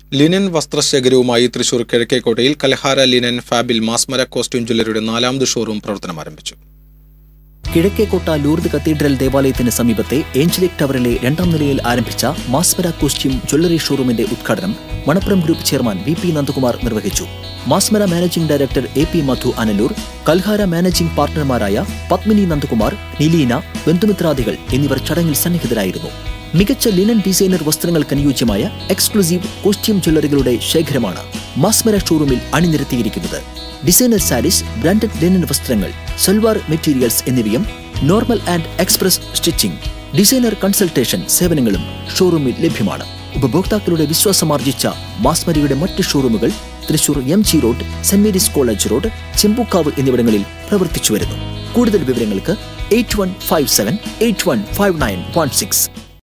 linen വസ്ത്രശേഖരവുമായി തൃശൂർ കിഴക്കേക്കോട്ടയിൽ Kalahara linen ഫാബിൽ മാസ്മര കോസ്റ്റ്യൂം ജ്വല്ലറിയുടെ നാലാമത് ഷോറൂം പ്രവർത്തനം ആരംഭിച്ചു കിഴക്കേക്കോട്ട ലൂർദ് കത്തീഡ്രൽ ദേവാലയത്തിന് സമീപത്തെ ഏഞ്ചലിക് ടവറിലെ രണ്ടാം നിലയിൽ ആരംഭിച്ച മാസ്മര കോസ്റ്റ്യൂം ജ്വല്ലറി ഷോറൂമിന്റെ ഉദ്ഘാടനം Manappuram group chairman V P Nandakumar നിർവഹിച്ചു Masmara managing director A P Madhu Analoor Kalhara managing പാർട്ണർമാരായ പത്മിനി നന്ദകുമാർ നിലീന ബന്ധുമിത്രാദികൾ എന്നിവർ ചടങ്ങിൽ സന്നിഹിതരായിരുന്നു മികച്ച ലിനൻ ഡിസൈനർ വസ്ത്രങ്ങൾക്ക് അനുയോജ്യമായ എക്സ്ക്ലൂസീവ് കോസ്റ്റ്യൂം ജ്വല്ലറികളുടെ ശേഖരമാണ് മാസ്മര ഷോറൂമിൽ അണിനിരത്തിയിരിക്കുന്നത് ഡിസൈനർ സാരീസ് ബ്രാൻഡഡ് ലിനൻ വസ്ത്രങ്ങൾ സൽവാർ മെറ്റീരിയൽസ് എന്നിവയും normal and express stitching designer consultation സേവനങ്ങളും ഷോറൂമിൽ ലഭ്യമാണ് ഉപഭോക്താക്കളുടെ വിശ്വാസമാർജിച്ച മാസ്മരിയുടെ മറ്റ് ഷോറൂമുകൾ Thrissur M G road Saint Mary's college road Chembukkavu എന്നിവിടങ്ങളിൽ പ്രവർത്തിച്ചു വരുന്നു കൂടുതൽ വിവരങ്ങൾക്ക് eight one five seven eight one five nine one six